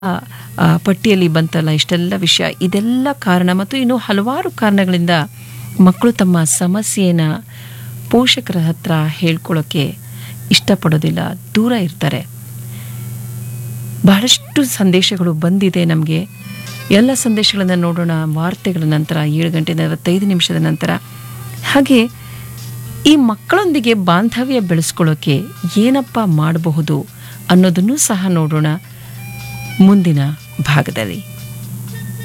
ಆ, ಆ, ಪಟ್ಟಿಯಲ್ಲಿ ಬಂತಲ್ಲ ಇಷ್ಟೆಲ್ಲ ವಿಷಯ ಇದೆಲ್ಲ ಕಾರಣ ಮತ್ತು ಇನ್ನು ಹಲವಾರು ಕಾರಣಗಳಿಂದ ಮಕ್ಕಳು ತಮ್ಮ ಸಮಸ್ಯೆನ ಪೋಷಕರ ಹತ್ರ ಹೇಳ್ಕೊಳ್ಳೋಕ್ಕೆ ಇಷ್ಟಪಡೋದಿಲ್ಲ ದೂರ ಇರ್ತಾರೆ ಬಹಳಷ್ಟು ಸಂದೇಶಗಳು ಬಂದಿದೆ ನಮಗೆ ಎಲ್ಲ ಸಂದೇಶಗಳನ್ನು ನೋಡೋಣ ವಾರ್ತೆಗಳ ನಂತರ ಏಳು ಗಂಟೆ ನಲವತ್ತೈದು ನಿಮಿಷದ ನಂತರ ಹಾಗೆ ಈ ಮಕ್ಕಳೊಂದಿಗೆ ಬಾಂಧವ್ಯ ಬೆಳೆಸ್ಕೊಳ್ಳೋಕೆ ಏನಪ್ಪ ಮಾಡಬಹುದು ಅನ್ನೋದನ್ನು ಸಹ ನೋಡೋಣ ಮುಂದಿನ ಭಾಗದಲ್ಲಿ